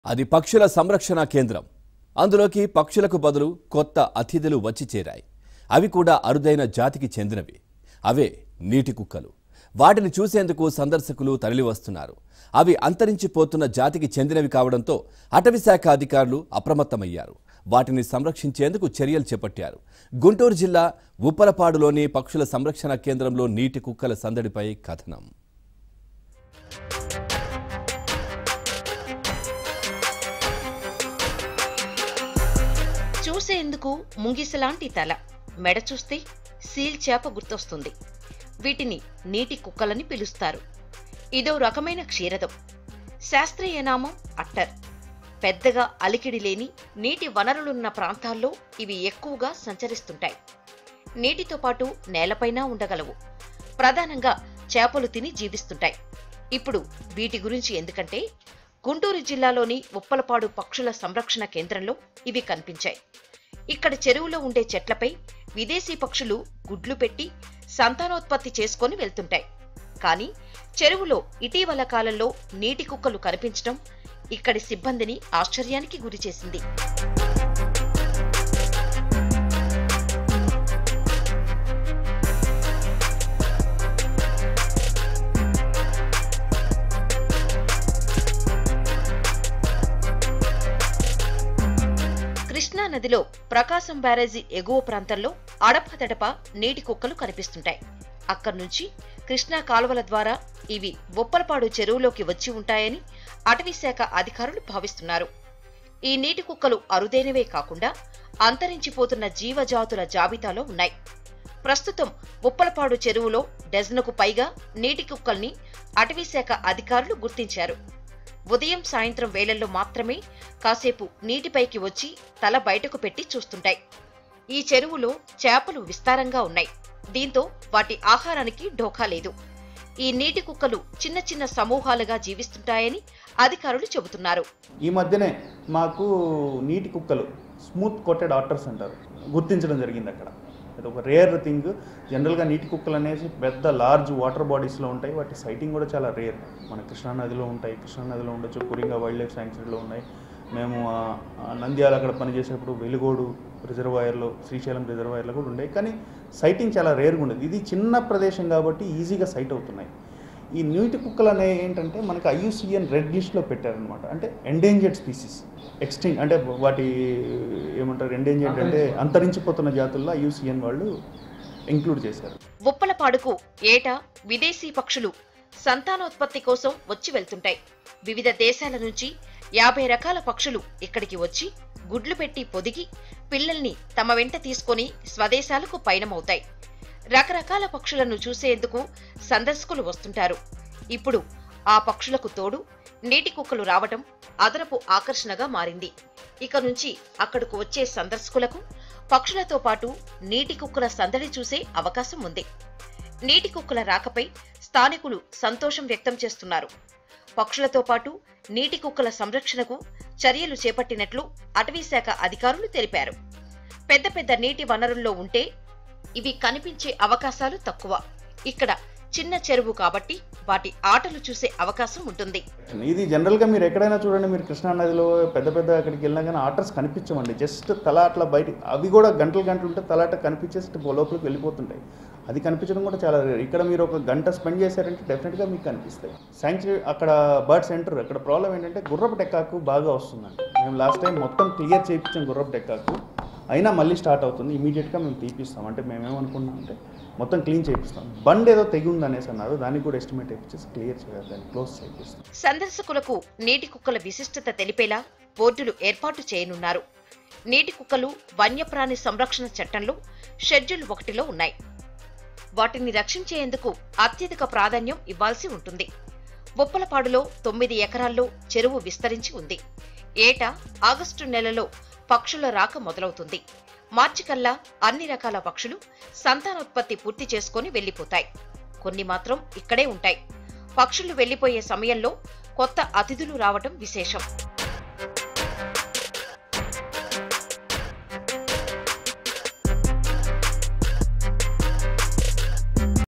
అది పక్షుల సంరక్షణ కేంద్రం అందులోకి పక్షులకు బదులు కొత్త అతిథులు వచ్చి చేరాయి అవి కూడా అరుదైన జాతికి చెందినవి అవే నీటి కుక్కలు వాటిని చూసేందుకు సందర్శకులు తరలివస్తున్నారు అవి అంతరించిపోతున్న జాతికి చెందినవి కావడంతో అటవీశాఖ అధికారులు అప్రమత్తమయ్యారు వాటిని సంరక్షించేందుకు చర్యలు చేపట్టారు గుంటూరు జిల్లా ఉప్పలపాడులోని పక్షుల సంరక్షణ కేంద్రంలో నీటి కుక్కల సందడిపై కథనం చూసేందుకు ముంగిసలాంటి తల మెడ చూస్తే సీల్ చేప గుర్తొస్తుంది వీటిని నీటి కుక్కలని పిలుస్తారు ఇదో రకమైన క్షీరదం శాస్త్రీయ నామం అట్టర్ పెద్దగా అలికిడి లేని నీటి వనరులున్న ప్రాంతాల్లో ఇవి ఎక్కువగా సంచరిస్తుంటాయి నీటితో పాటు నేలపైన ఉండగలవు ప్రధానంగా చేపలు తిని జీవిస్తుంటాయి ఇప్పుడు వీటి గురించి ఎందుకంటే గుంటూరు జిల్లాలోని ఉప్పలపాడు పక్షుల సంరక్షణ కేంద్రంలో ఇవి కనిపించాయి ఇక్కడ చెరువులో ఉండే చెట్లపై విదేశీ పక్షులు గుడ్లు పెట్టి సంతానోత్పత్తి చేసుకొని వెళ్తుంటాయి కానీ చెరువులో ఇటీవల కాలంలో నీటి కుక్కలు కనిపించడం ఇక్కడి సిబ్బందిని ఆశ్చర్యానికి గురిచేసింది కృష్ణా నదిలో ప్రకాశం బ్యారేజీ ఎగువ ప్రాంతంలో అడపదడప నీటి కుక్కలు కనిపిస్తుంటాయి అక్కడి నుంచి కృష్ణా కాలువల ద్వారా ఇవి ఉప్పలపాడు చెరువులోకి వచ్చి ఉంటాయని అటవీశాఖ అధికారులు భావిస్తున్నారు ఈ నీటి కుక్కలు అరుదైనవే కాకుండా అంతరించిపోతున్న జీవజాతుల జాబితాలో ఉన్నాయి ప్రస్తుతం ఉప్పలపాడు చెరువులో డజనుకు పైగా నీటి కుక్కల్ని అటవీశాఖ అధికారులు గుర్తించారు ఉదయం సాయంత్రం వేళల్లో మాత్రమే కాసేపు నీటిపైకి వచ్చి తల బయటకు పెట్టి చూస్తుంటాయి ఈ చెరువులో చేపలు విస్తారంగా ఉన్నాయి దీంతో వాటి ఆహారానికి ఢోకా లేదు ఈ నీటి కుక్కలు చిన్న చిన్న సమూహాలుగా జీవిస్తుంటాయని అధికారులు చెబుతున్నారు ఈ మధ్యనే మాకు నీటి కుక్కలు స్మూత్ కోటెడ్ ఆటర్స్ అంటారు గుర్తించడం జరిగింది అక్కడ అది ఒక రేర్ థింగ్ జనరల్గా నీటి కుక్కలు అనేసి పెద్ద లార్జ్ వాటర్ బాడీస్లో ఉంటాయి వాటి సైటింగ్ కూడా చాలా రేర్ మన కృష్ణా నదిలో ఉంటాయి కృష్ణా నదిలో ఉండొచ్చు కురింగా వైల్డ్ లైఫ్ శాంక్చురీలో ఉన్నాయి మేము ఆ, ఆ నంద్యాల అక్కడ పనిచేసేటప్పుడు వెలుగోడు రిజర్వాయర్లో శ్రీశైలం రిజర్వాయర్లో కూడా ఉండే కానీ సైటింగ్ చాలా రేర్గా ఉండేది ఇది చిన్న ప్రదేశం కాబట్టి ఈజీగా సైట్ అవుతున్నాయి ఈ నీటి కుక్కలు అనేవి ఏంటంటే మనకి ఐయుసిఎన్ రెడ్ లిస్ట్లో పెట్టారనమాట అంటే ఎండేంజర్డ్ స్పీసీస్ ఎక్స్టింగ్ అంటే వాటి ఏమంటారు ఎండేంజర్డ్ అంటే అంతరించిపోతున్న జాతుల్లో ఐయుసిఎన్ వాళ్ళు ఇంక్లూడ్ చేశారు ఉప్పలపాడుకు ఏటా విదేశీ పక్షులు సంతానోత్పత్తి కోసం వచ్చి వెళ్తుంటాయి వివిధ దేశాల నుంచి యాభై రకాల పక్షులు ఇక్కడికి వచ్చి గుడ్లు పెట్టి పొదిగి పిల్లల్ని తమ వెంట తీసుకొని స్వదేశాలకు పయనమవుతాయి రకరకాల పక్షులను చూసేందుకు సందర్శకులు వస్తుంటారు ఇప్పుడు ఆ పక్షులకు తోడు నీటి కుక్కలు రావటం అదనపు ఆకర్షణగా మారింది ఇక నుంచి అక్కడకు వచ్చే సందర్శకులకు పక్షులతో పాటు నీటి కుక్కల సందడి చూసే అవకాశం ఉంది నీటి కుక్కల రాకపై స్థానికులు సంతోషం వ్యక్తం చేస్తున్నారు పక్షులతో పాటు నీటి కుక్కల సంరక్షణకు చర్యలు చేపట్టినట్లు అటవీశాఖ అధికారులు తెలిపారు పెద్ద పెద్ద నీటి వనరుల్లో ఉంటే ఇవి కనిపించే అవకాశాలు తక్కువ ఇక్కడ చిన్న చెరువు కాబట్టి వాటి ఆటలు చూసే అవకాశం ఉంటుంది ఇది జనరల్గా మీరు ఎక్కడైనా చూడండి మీరు కృష్ణా నదిలో పెద్ద పెద్ద అక్కడికి వెళ్ళినా కానీ ఆటర్స్ కనిపించమండి జస్ట్ తల అట్లా బయట అవి కూడా గంటలు గంటలు ఉంటే తల అట్లా కనిపించేసి లోపలికి వెళ్ళిపోతుంటాయి అది కనిపించడం కూడా చాలా రేర్ ఇక్కడ మీరు ఒక గంట స్పెండ్ చేశారంటే డెఫినెట్గా మీకు కనిపిస్తాయి శాంక్చురీ అక్కడ బర్డ్ సెంటర్ అక్కడ ప్రాబ్లం ఏంటంటే గుర్రపు టెక్కాకు బాగా వస్తుందండి మేము లాస్ట్ టైం మొత్తం క్లియర్ చేయించాం గుర్రపు టెక్కాకు అయినా మళ్ళీ స్టార్ట్ అవుతుంది ఇమీడియట్గా మేము తీపిస్తాం అంటే మేమేమనుకున్నాం అంటే మొత్తం క్లీన్ చేపిస్తాం బండ్ ఏదో తెగి ఉంది అనేసి అన్నారు దానికి కూడా ఎస్టిమేట్ ఇప్పించేసి క్లియర్ చేయాలి దాన్ని క్లోజ్ చేపిస్తాం సందర్శకులకు నీటి కుక్కల విశిష్టత తెలిపేలా బోర్డులు ఏర్పాటు చేయనున్నారు నీటి కుక్కలు వన్యప్రాణి సంరక్షణ చట్టంలో షెడ్యూల్ ఒకటిలో ఉన్నాయి వాటిని రక్షించేందుకు అత్యధిక ప్రాధాన్యం ఇవ్వాల్సి ఉంటుంది బొప్పలపాడులో తొమ్మిది ఎకరాల్లో చెరువు విస్తరించి ఉంది ఏటా ఆగస్టు నెలలో పక్షుల రాక మొదలవుతుంది మార్చి కల్లా అన్ని రకాల పక్షులు సంతానోత్పత్తి పూర్తి చేసుకొని వెళ్లిపోతాయి కొన్ని మాత్రం ఇక్కడే ఉంటాయి పక్షులు వెళ్లిపోయే సమయంలో కొత్త అతిథులు రావటం విశేషం